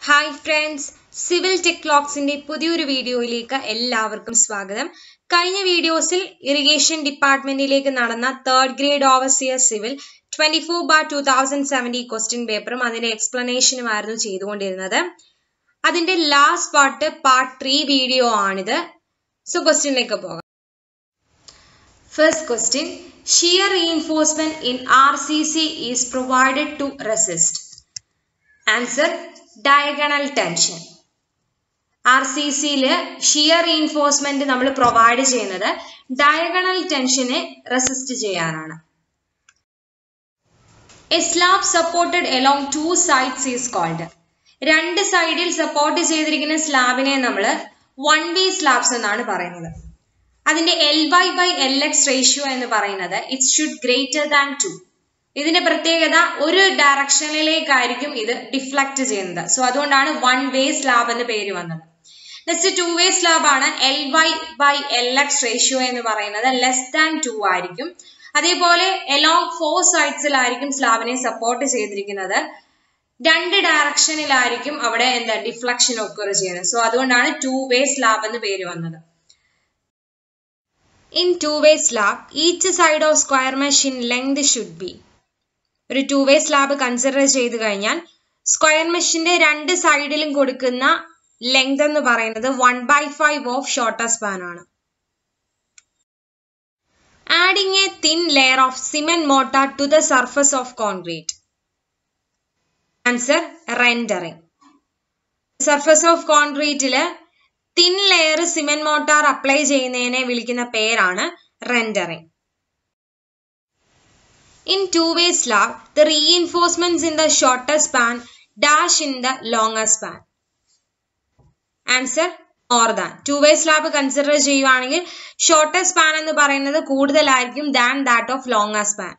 Hi friends civil ടെക്ലോക്സിന്റെ പുതിയൊരു വീഡിയോയിലേക്ക് എല്ലാവർക്കും സ്വാഗതം കഴിഞ്ഞ വീഡിയോസിൽ ഇറിഗേഷൻ ഡിപ്പാർട്ട്മെന്റിലേക്ക് നടന്ന third grade overseer civil twenty four bar two thousand seventy question പേപ്പറും അതിന്റെ എക്സ്പ്ലനേഷനുമായിരുന്നു ചെയ്തുകൊണ്ടിരുന്നത് അതിന്റെ last part part three video ആണിത് സോ ക്വസ്റ്റ്യനിലേക്ക് പോകാം first question shear reinforcement in R C C is provided to resist answer diagonal tension R C സിയില് shear reinforcement നമ്മൾ പ്രൊവൈഡ് ചെയ്യുന്നത് ഡയഗണൽ ടെൻഷനെ റെസിസ്റ്റ് ചെയ്യാനാണ് a slab supported along two sides is called രണ്ട് സൈഡിൽ support ചെയ്തിരിക്കുന്ന സ്ലാബിനെ നമ്മൾ one way slabs എന്നാണ് പറയുന്നത് അതിന്റെ L Y by L X ratio എന്ന് പറയുന്നത് it should greater than two ഇതിന്റെ പ്രത്യേകത ഒരു ഡയറക്ഷനിലേക്കായിരിക്കും ഇത് ഡിഫ്ലക്ട് ചെയ്യുന്നത് സോ അതുകൊണ്ടാണ് വൺ വേ സ്ലാബ് എന്ന് പേര് വന്നത് നെക്സ്റ്റ് ടു വേ സ്ലാബ് ആണ് L Y by L X ratio എന്ന് പറയുന്നത് ലെസ് ദാൻ ടു ആയിരിക്കും അതേപോലെ എലോങ് ഫോർ സൈഡ്സിലായിരിക്കും സ്ലാബിനെ സപ്പോർട്ട് ചെയ്തിരിക്കുന്നത് രണ്ട് ഡയറക്ഷനിലായിരിക്കും അവിടെ എന്താ ഡിഫ്ലക്ഷൻ ഒക്കർ ചെയ്യുന്നത് സോ അതുകൊണ്ടാണ് ടു വേ സ്ലാബ് എന്ന് പേര് വന്നത് in two way slab each side of square mesh in length should be ഒരു ടു വേ സ്ലാബ് കൺസിഡർ ചെയ്ത് കഴിഞ്ഞാൽ സ്ക്വയർ മെഷിന്റെ രണ്ട് സൈഡിലും കൊടുക്കുന്ന ലെങ്ത് എന്ന് പറയുന്നത് one by five of shorter span ആണ് adding a thin layer of cement mortar to the surface of concrete answer rendering surface of കോൺക്രീറ്റില് thin layer cement mortar apply ചെയ്യുന്നതിനെ വിളിക്കുന്ന പേരാണ് rendering In two-way slab, the reinforcements in the shorter span dash in the longer span. Answer more than. Two-way slab consider ചെയ്യുവാണെങ്കിൽ shorter span എന്ന് പറയുന്നത് കൂടുതലായിരിക്കും than that of longer span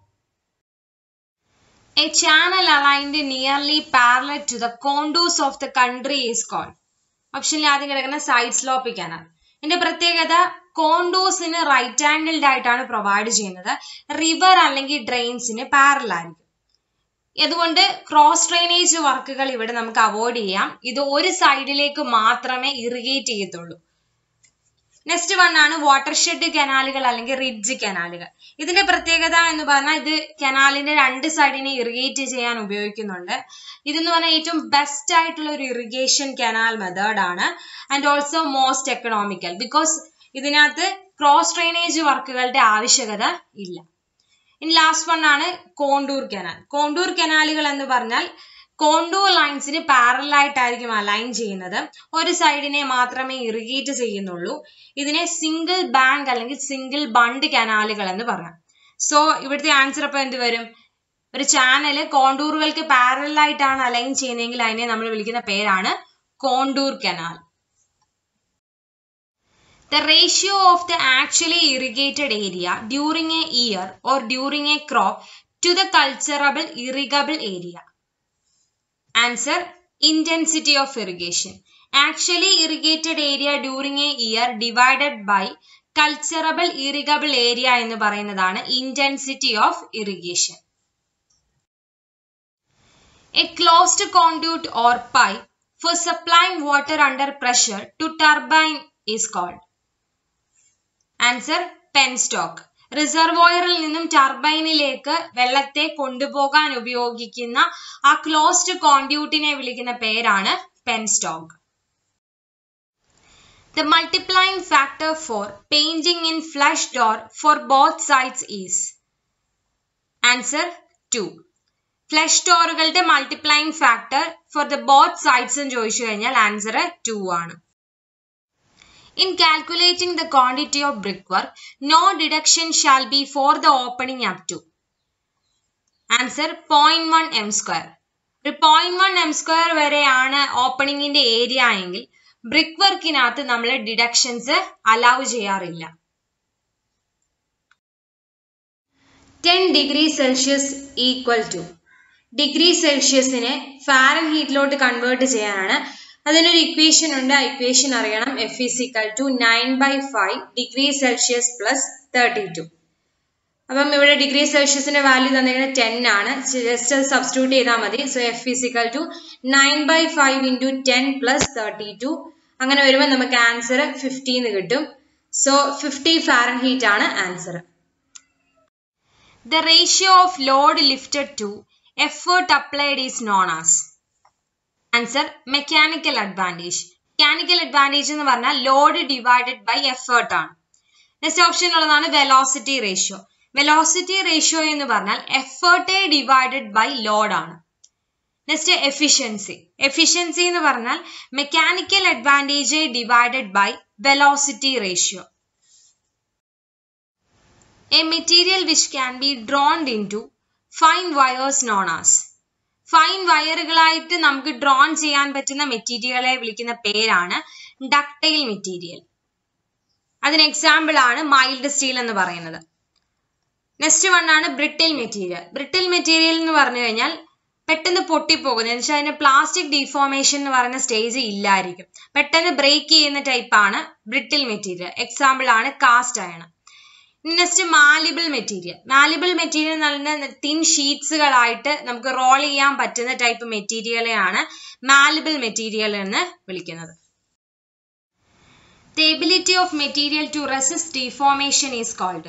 A channel aligned nearly parallel to the contours of the country is called. ഓപ്ഷനിൽ ആദ്യം കിടക്കുന്ന side slope canal ഇതിന്റെ പ്രത്യേകത കോണ്ടോസിന് റൈറ്റ് ആംഗിൾഡ് ആയിട്ടാണ് പ്രൊവൈഡ് ചെയ്യുന്നത് റിവർ അല്ലെങ്കിൽ ഡ്രെയിൻസിന് പാരൽ ആയിരിക്കും അതുകൊണ്ട് ക്രോസ് ഡ്രെയിനേജ് വർക്കുകൾ ഇവിടെ നമുക്ക് അവോയ്ഡ് ചെയ്യാം ഇത് ഒരു സൈഡിലേക്ക് മാത്രമേ ഇറിഗേറ്റ് ചെയ്യത്തുള്ളൂ നെക്സ്റ്റ് വൺ ആണ് വാട്ടർ ഷെഡ് കനാലുകൾ അല്ലെങ്കിൽ റിഡ്ജ് കനാലുകൾ ഇതിന്റെ പ്രത്യേകത എന്ന് പറഞ്ഞാൽ ഇത് കനാലിന്റെ രണ്ട് സൈഡിനെ ഇറിഗേറ്റ് ചെയ്യാൻ ഉപയോഗിക്കുന്നുണ്ട് ഇതെന്ന് പറഞ്ഞാൽ ഏറ്റവും ബെസ്റ്റ് ആയിട്ടുള്ള ഒരു ഇറിഗേഷൻ കനാൽ മെത്തേഡ് ആണ് and also most economical because ഇതിനകത്ത് ക്രോസ് ഡ്രെയിനേജ് വർക്കുകളുടെ ആവശ്യകത ഇല്ല ഇനി ലാസ്റ്റ് വൺ ആണ് കോണ്ടൂർ കനാൽ കോണ്ടൂർ കനാലുകൾ എന്ന് പറഞ്ഞാൽ കോണ്ടൂർ ലൈൻസിന് പാരലായിട്ടായിരിക്കും അലൈൻ ചെയ്യുന്നത് ഒരു സൈഡിനെ മാത്രമേ ഇറിഗേറ്റ് ചെയ്യുന്നുള്ളൂ ഇതിനെ സിംഗിൾ ബാങ്ക് അല്ലെങ്കിൽ സിംഗിൾ ബണ്ട് കനാലുകൾ എന്ന് പറയാം സോ ഇവിടുത്തെ ആൻസർ അപ്പൊ എന്ത് വരും ഒരു ചാനല് കോണ്ടൂറുകൾക്ക് പാരലായിട്ടാണ് അലൈൻ ചെയ്യുന്നതെങ്കിൽ അതിനെ നമ്മൾ വിളിക്കുന്ന പേരാണ് contour canal The ratio of the actually irrigated area during a year or during a crop to the culturable irrigable area. Answer intensity of irrigation. Actually irrigated area during a year divided by culturable irrigable area എന്ന് പറയുന്നതാണ് intensity of irrigation. A closed conduit or pipe for supplying water under pressure to turbine is called. Answer penstock റിസർവോയറിൽ നിന്നും ടർബൈനിലേക്ക് വെള്ളത്തെ കൊണ്ടുപോകാൻ ഉപയോഗിക്കുന്ന ആ closed കോൺഡ്യൂട്ടിനെ വിളിക്കുന്ന പേരാണ് penstock The multiplying factor for painting in flush door for both sides is answer 2. Flush ഡോറുകളുടെ multiplying factor for the both സൈഡ്സും ചോദിച്ചു കഴിഞ്ഞാൽ ആൻസർ ടു ആണ് In calculating the quantity of brickwork, no deduction shall be for the opening up to. Answer 0.1 m square. ഒരു point one M square വരെയാണ് ഓപ്പണിങ്ങിന്റെ area എങ്കിൽ brick വർക്കിനകത്ത് നമ്മൾ ഡിഡക്ഷൻസ് അലൗ ചെയ്യാറില്ല ten degree Celsius equal to degree സെൽഷ്യസിനെ ഫാരൻ ഹീറ്റിലോട്ട് കൺവേർട്ട് ചെയ്യാനാണ് അതിനൊരു ഇക്വേഷൻ ഉണ്ട് ആ ഇക്വേഷൻ അറിയണം F is equal to nine by five degree Celsius plus thirty two അപ്പം ഇവിടെ ഡിഗ്രി സെൽഷ്യസിന്റെ വാല്യൂ തന്നിരിക്കുന്നത് ടെൻ ആണ് ജസ്റ്റ് അത് സബ്സ്റ്റിറ്റ്യൂട്ട് ചെയ്താൽ മതി so F is equal to nine by five into ten plus thirty to അങ്ങനെ വരുമ്പോൾ നമുക്ക് ആൻസർ ഫിഫ്റ്റീന്ന് കിട്ടും സോ ഫിഫ്റ്റി ഫാരൻ ഹീറ്റ് ആണ് answer the ratio of load lifted to effort applied is known as answer mechanical advantage mechanical advantage എന്ന് പറഞ്ഞാൽ load divided by effort ആണ് next option ഉള്ളതാണ് വെലോസിറ്റി റേഷ്യോ വെലോസിറ്റി റേഷ്യോ എന്ന് പറഞ്ഞാൽ effort divided by load ആണ് next efficiency efficiency എന്ന് പറഞ്ഞാൽ mechanical advantage divided by velocity ratio A material which can be drawn into fine wires known as fine വയറുകളായിട്ട് നമുക്ക് drawn ചെയ്യാൻ പറ്റുന്ന മെറ്റീരിയലെ വിളിക്കുന്ന പേരാണ് ഡക്ടൈൽ മെറ്റീരിയൽ അതിന് എക്സാമ്പിൾ ആണ് മൈൽഡ് സ്റ്റീൽ എന്ന് പറയുന്നത് നെക്സ്റ്റ് വൺ ആണ് ബ്രിട്ടിൽ മെറ്റീരിയൽ ബ്രിട്ടിൽ മെറ്റീരിയൽ എന്ന് പറഞ്ഞു കഴിഞ്ഞാൽ പെട്ടെന്ന് പൊട്ടിപ്പോകുന്നത് എന്ന് വെച്ചാൽ അതിന് പ്ലാസ്റ്റിക് ഡീഫോർമേഷൻ എന്ന് പറയുന്ന സ്റ്റേജ് ഇല്ലായിരിക്കും പെട്ടെന്ന് ബ്രേക്ക് ചെയ്യുന്ന ടൈപ്പ് ആണ് ബ്രിട്ടിൽ മെറ്റീരിയൽ എക്സാമ്പിൾ ആണ് cast iron next malleable material malleable material എന്ന് പറയുന്നത് തിൻ ഷീറ്റ്സുകളായിട്ട് നമുക്ക് റോൾ ചെയ്യാൻ പറ്റുന്ന ടൈപ്പ് മെറ്റീരിയലെയാണ് മാലിബിൾ മെറ്റീരിയൽ എന്ന് വിളിക്കുന്നത് The ability of material to resist deformation is called.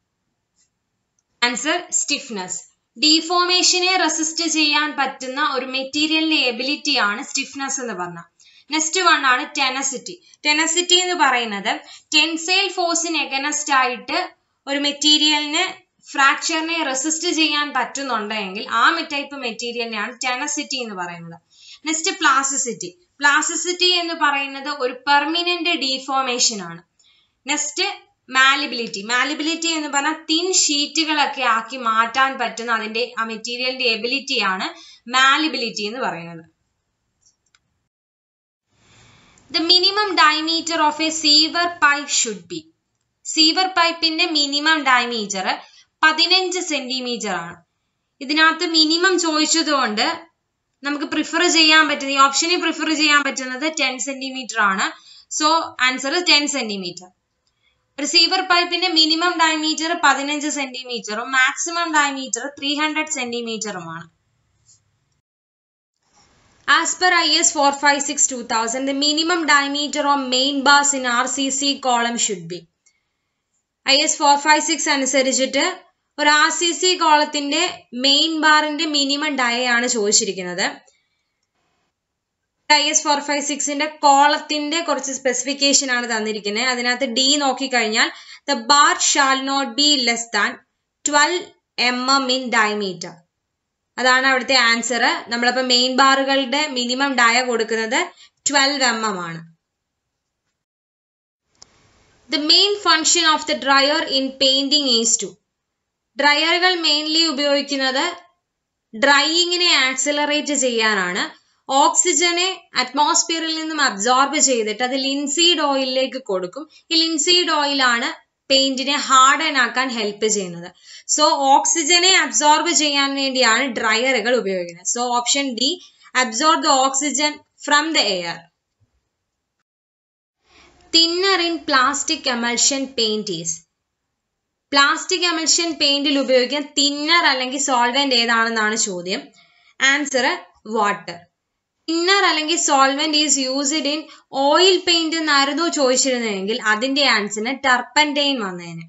Answer stiffness ഡീഫോർമേഷനെ റെസിസ്റ്റ് ചെയ്യാൻ പറ്റുന്ന ഒരു മെറ്റീരിയലിന്റെ എബിലിറ്റി ആണ് സ്റ്റിഫ്നെസ് എന്ന് പറഞ്ഞാൽ നെക്സ്റ്റ് വൺ ആണ് ടെനസിറ്റി ടെനസിറ്റി എന്ന് പറയുന്നത് ടെൻസൈൽ ഫോഴ്സിന് എഗനസ്റ്റ് ആയിട്ട് ഒരു മെറ്റീരിയലിന് ഫ്രാക്ചറിനെ റെസിസ്റ്റ് ചെയ്യാൻ പറ്റുന്നുണ്ടെങ്കിൽ ആ ടൈപ്പ് മെറ്റീരിയലിനെയാണ് ടെനസിറ്റി എന്ന് പറയുന്നത് നെക്സ്റ്റ് പ്ലാസിസിറ്റി പ്ലാസിസിറ്റി എന്ന് പറയുന്നത് ഒരു പെർമിനന്റ് ഡീഫോർമേഷൻ ആണ് നെക്സ്റ്റ് മാലിബിലിറ്റി മാലിബിലിറ്റി എന്ന് പറഞ്ഞാൽ തിൻ ഷീറ്റുകളൊക്കെ ആക്കി മാറ്റാൻ പറ്റുന്ന അതിന്റെ ആ മെറ്റീരിയലിന്റെ എബിലിറ്റി ആണ് മാലിബിലിറ്റി എന്ന് പറയുന്നത് the minimum diameter of a sewer pipe should be sewer പൈപ്പിന്റെ മിനിമം ഡയമീറ്റർ പതിനഞ്ച് സെന്റിമീറ്റർ ആണ് ഇതിനകത്ത് മിനിമം ചോദിച്ചതുകൊണ്ട് നമുക്ക് പ്രിഫർ ചെയ്യാൻ പറ്റുന്ന ഈ ഓപ്ഷനിൽ പ്രിഫർ ചെയ്യാൻ പറ്റുന്നത് ടെൻ സെന്റിമീറ്റർ ആണ് so answer ten centimetre receiver പൈപ്പിന്റെ മിനിമം ഡയമീറ്റർ പതിനഞ്ച് സെന്റിമീറ്ററും മാക്സിമം ഡയമീറ്റർ ത്രീ ഹൺഡ്രഡ് സെന്റിമീറ്ററുമാണ് As per IS 456 2000, the minimum diameter of main bars in RCC column should be. IS 456 അനുസരിച്ചിട്ട് ഒരു ആർ സി സി കോളത്തിന്റെ main ബാറിന്റെ minimum dia ആണ് ചോദിച്ചിരിക്കുന്നത് ഐ എസ് ഫോർ ഫൈവ് സിക്സിന്റെ കോളത്തിന്റെ കുറച്ച് സ്പെസിഫിക്കേഷൻ ആണ് തന്നിരിക്കുന്നത് അതിനകത്ത് ഡി നോക്കിക്കഴിഞ്ഞാൽ the bar shall not be less than twelve M M in diameter അതാണ് അവിടുത്തെ ആൻസർ നമ്മളിപ്പോ മെയിൻ ബാറുകളുടെ മിനിമം ഡയ കൊടുക്കുന്നത് ട്വൽവ് എം എം ആണ് the main function of the drier in painting is to ഡ്രയറുകൾ മെയിൻലി ഉപയോഗിക്കുന്നത് ഡ്രൈയിങ്ങിനെ ആക്സിലറേറ്റ് ചെയ്യാനാണ് ഓക്സിജനെ അറ്റ്മോസ്ഫിയറിൽ നിന്നും അബ്സോർബ് ചെയ്തിട്ട് അത് ലിൻസീഡ് ഓയിലിലേക്ക് കൊടുക്കും ഈ ലിൻസീഡ് ഓയിലാണ് പെയിന്റിനെ ഹാർഡൻ ആക്കാൻ ഹെൽപ്പ് ചെയ്യുന്നത് സോ ഓക്സിജനെ അബ്സോർബ് ചെയ്യാൻ വേണ്ടിയാണ് ഡ്രയറുകൾ ഉപയോഗിക്കുന്നത് so option D absorb the oxygen from the air thinner in plastic emulsion paint is plastic emulsion പെയിന്റിൽ ഉപയോഗിക്കുന്ന തിന്നർ അല്ലെങ്കിൽ സോൾവെന്റ് ഏതാണെന്നാണ് ചോദ്യം ആൻസർ വാട്ടർ തിന്നർ അല്ലെങ്കിൽ solvent is used in oil paint എന്നായിരുന്നു ചോദിച്ചിരുന്നതെങ്കിൽ അതിന്റെ ആൻസറിന് ടർപ്പൻറ്റൈൻ വന്നേനെ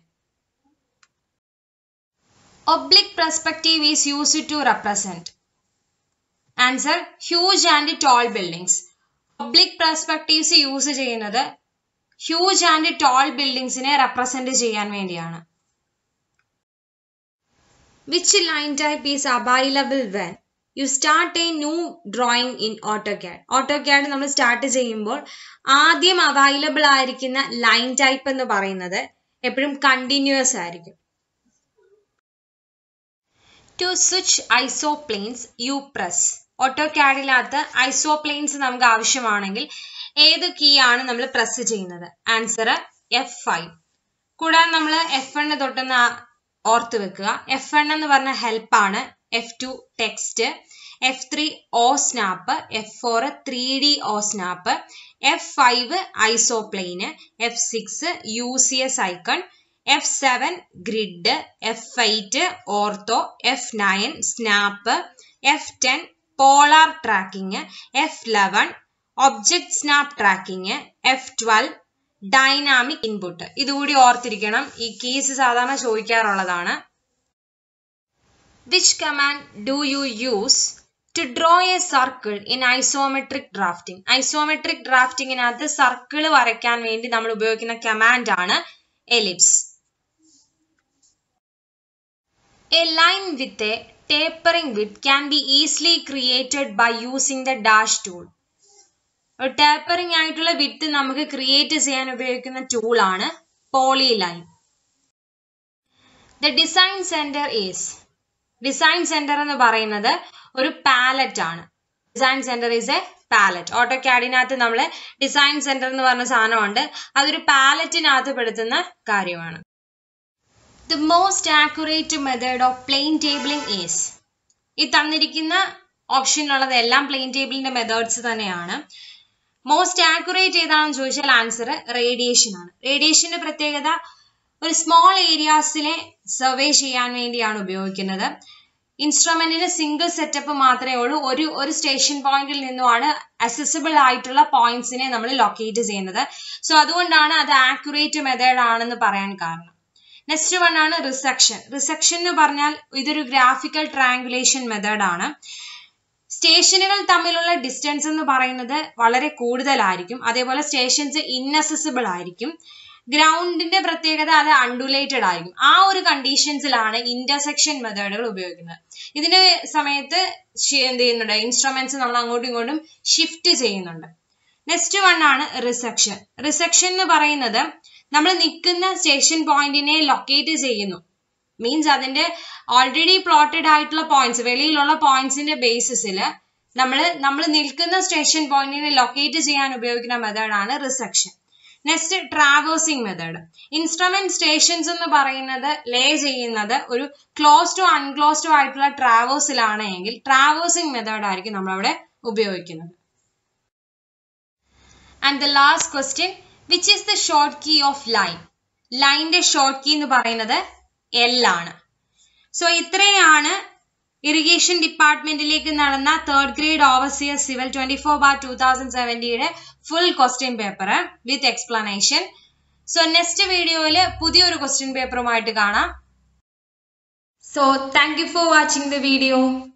oblique perspective is used to represent answer huge and tall buildings oblique perspectives use ചെയ്യുന്നത് ഹ്യൂജ് ആൻഡ് ടോൾ ബിൽഡിങ്സിനെ റെപ്രസെന്റ് ചെയ്യാൻ വേണ്ടിയാണ് which line type is available when you start a new drawing in AutoCAD AutoCAD നമ്മൾ start ചെയ്യുമ്പോൾ ആദ്യം available ആയിരിക്കുന്ന line type എന്ന് പറയുന്നത് എപ്പോഴും കണ്ടിന്യൂസ് ആയിരിക്കും to switch isoplanes you press ഓട്ടോക്യാഡിനകത്ത് ഐസോപ്ലെയിൻസ് നമുക്ക് ആവശ്യമാണെങ്കിൽ ഏത് കീ ആണ് നമ്മൾ പ്രസ് ചെയ്യുന്നത് ആൻസർ എഫ് ഫൈവ് കൂടാതെ നമ്മൾ എഫ് എണ്ണ് തൊട്ടെന്ന് ഓർത്ത് വെക്കുക എഫ് എൺ എന്ന് പറഞ്ഞ ഹെൽപ്പാണ് F two text F three O snap F four three D O snap F five isoplane F six U C S icon F seven grid F eight ortho F nine snap F ten polar tracking F eleven object snap tracking F twelve dynamic input ഇതുകൂടി ഓർത്തിരിക്കണം ഈ case സാധാരണ ചോദിക്കാറുള്ളതാണ് which command do you use to draw a circle in isometric drafting isometric ഡ്രാഫ്റ്റിങ്ങിനകത്ത് circle വരയ്ക്കാൻ വേണ്ടി നമ്മൾ ഉപയോഗിക്കുന്ന കമാൻഡ് ആണ് ellipse a line with a tapering with can be easily created by using the dash tool ഒരു tapering ആയിട്ടുള്ള with നമുക്ക് create ചെയ്യാൻ ഉപയോഗിക്കുന്ന ടൂൾ ആണ് polyline the design centre is design centre എന്ന് പറയുന്നത് ഒരു പാലറ്റ് ആണ് design centre is a palette ഓട്ടോ ക്യാഡിനകത്ത് നമ്മൾ ഡിസൈൻ സെന്റർ എന്ന് പറഞ്ഞ സാധനമുണ്ട് അതൊരു പാലറ്റിനകത്ത് പെടുത്തുന്ന കാര്യമാണ് the most accurate method of plane tabling is ഈ തന്നിരിക്കുന്ന ഓപ്ഷനിലുള്ളതെല്ലാം പ്ലെയിൻ ടേബിളിന്റെ മെത്തേഡ്സ് തന്നെയാണ് മോസ്റ്റ് ആക്യുറേറ്റ് ഏതാണെന്ന് ചോദിച്ചാൽ ആൻസർ റേഡിയേഷൻ ആണ് റേഡിയേഷന്റെ പ്രത്യേകത ഒരു സ്മോൾ ഏരിയാസിനെ സർവേ ചെയ്യാൻ വേണ്ടിയാണ് ഉപയോഗിക്കുന്നത് ഇൻസ്ട്രുമെന്റിന് സിംഗിൾ സെറ്റപ്പ് മാത്രമേ ഉള്ളൂ ഒരു ഒരു സ്റ്റേഷൻ പോയിന്റിൽ നിന്നുമാണ് അസസിബിൾ ആയിട്ടുള്ള പോയിന്റ്സിനെ നമ്മൾ ലൊക്കേറ്റ് ചെയ്യുന്നത് സോ അതുകൊണ്ടാണ് അത് ആക്യുറേറ്റ് മെത്തേഡ് ആണെന്ന് പറയാൻ കാരണം നെക്സ്റ്റ് വൺ ആണ് റിസെക്ഷൻ റിസെക്ഷൻ എന്ന് പറഞ്ഞാൽ ഇതൊരു ഗ്രാഫിക്കൽ ട്രാങ്കുലേഷൻ മെത്തേഡ് ആണ് സ്റ്റേഷനുകൾ തമ്മിലുള്ള ഡിസ്റ്റൻസ് എന്ന് പറയുന്നത് വളരെ കൂടുതലായിരിക്കും അതേപോലെ സ്റ്റേഷൻസ് ഇന്നസസിബിൾ ആയിരിക്കും ഗ്രൗണ്ടിന്റെ പ്രത്യേകത അത് അൺഡുലേറ്റഡ് ആയിരിക്കും ആ ഒരു കണ്ടീഷൻസിലാണ് ഇന്റർസെക്ഷൻ മെത്തേഡുകൾ ഉപയോഗിക്കുന്നത് ഇതിന്റെ സമയത്ത് എന്ത് ചെയ്യുന്നുണ്ട് ഇൻസ്ട്രുമെന്റ്സ് നമ്മൾ അങ്ങോട്ടും ഇങ്ങോട്ടും ഷിഫ്റ്റ് ചെയ്യുന്നുണ്ട് നെക്സ്റ്റ് വൺ ആണ് റിസെക്ഷൻ റിസെക്ഷൻ എന്ന് പറയുന്നത് നമ്മൾ നിൽക്കുന്ന സ്റ്റേഷൻ പോയിന്റിനെ ലൊക്കേറ്റ് ചെയ്യുന്നു മീൻസ് അതിന്റെ ഓൾറെഡി പ്ലോട്ടഡ് ആയിട്ടുള്ള പോയിന്റ്സ് വെളിയിലുള്ള പോയിന്റ്സിന്റെ ബേസിസിൽ നമ്മൾ നമ്മൾ നിൽക്കുന്ന സ്റ്റേഷൻ പോയിന്റിനെ ലൊക്കേറ്റ് ചെയ്യാൻ ഉപയോഗിക്കുന്ന മെത്തേഡാണ് resection next traversing method instrument stations എന്ന് പറയുന്നത് ലേ ചെയ്യുന്നത് ഒരു ക്ലോസ്ഡോ അൺക്ലോസ്ഡോ ആയിട്ടുള്ള ട്രാവേഴ്സിലാണ് എങ്കിൽ ട്രാവേഴ്സിംഗ് മെത്തേഡ് ആയിരിക്കും നമ്മളവിടെ ഉപയോഗിക്കുന്നത് and the last question which is the short key of line ലൈനിന്റെ ഷോർട്ട് കീ എന്ന് പറയുന്നത് എൽ ആണ് സോ ഇത്രയാണ് ഇറിഗേഷൻ ഡിപ്പാർട്ട്മെന്റിലേക്ക് നടന്ന third grade overseer civil twenty four bar two thousand സെവന്റിയുടെ full question paper with explanation so next വീഡിയോയിൽ പുതിയൊരു ക്വസ്റ്റ്യൻ പേപ്പറുമായിട്ട് കാണാം so thank you for watching the video